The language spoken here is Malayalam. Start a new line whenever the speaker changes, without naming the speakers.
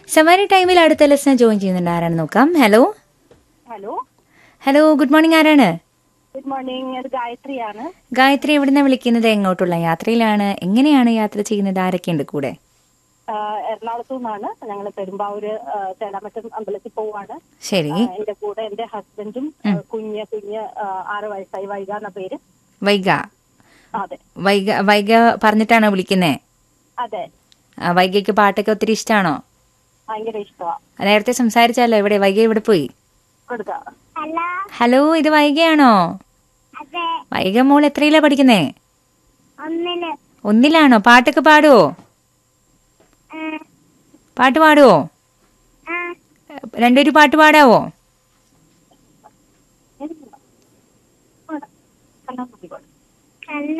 സവാരി ടൈമിൽ അടുത്ത ലെസൺ ജോയിൻ ചെയ്യുന്നുണ്ട് ആരാണ് നോക്കാം hello
hello
hello good morning ആരാണ്
ഗുഡ് മോർണിംഗ് അത് ഗായത്രിയാണ്
ഗായത്രി എവിടുന്ന വിളിക്കുന്നത് എങ്ങോട്ടുള്ള യാത്രയിലാണ് എങ്ങനെയാണ് യാത്ര ചെയ്യുന്നത് ആരൊക്കെയുണ്ട് കൂടെ
ആഹ് എറണാകുളത്തു നിന്നാണ് ഞങ്ങൾ പെരുമ്പാവൂര് ആഹ് ചേലാമറ്റം അമ്പലത്തിൽ പോവാണ്
ശരി
ആഹ് എന്റെ കൂടെ എന്റെ ഹസ്ബൻഡും ആഹ് കുഞ്ഞ് കുഞ്ഞ് ആഹ് ആറ് വയസ്സായി വൈഗ എന്ന പേര്
വൈഗ
അതെ
വൈഗ വൈഗ പറഞ്ഞിട്ടാണോ വിളിക്കുന്നേ
അതെ
വൈഗയ്ക്ക് പാട്ടൊക്കെ ഒത്തിരി ഇഷ്ടമാണോ
ഭയങ്കര ഇഷ്ടമാണ്
നേരത്തെ സംസാരിച്ചാലോ എവിടെ വൈഗ എവിടെ പോയി
കൊടുക്കാം
ഹലോ ഇത് വൈഗയാണോ വൈഗ മോൾ എത്രയിലാ പഠിക്കുന്നേ
ഒന്നിന്
ഒന്നിലാണോ പാട്ടൊക്കെ പാടുവോ പാട്ട് പാടുവോ രണ്ടൊരു പാട്ട് പാടാവോ
കണ്ണാ കുട്ടിക്കോട്ടെ
കണ്ണ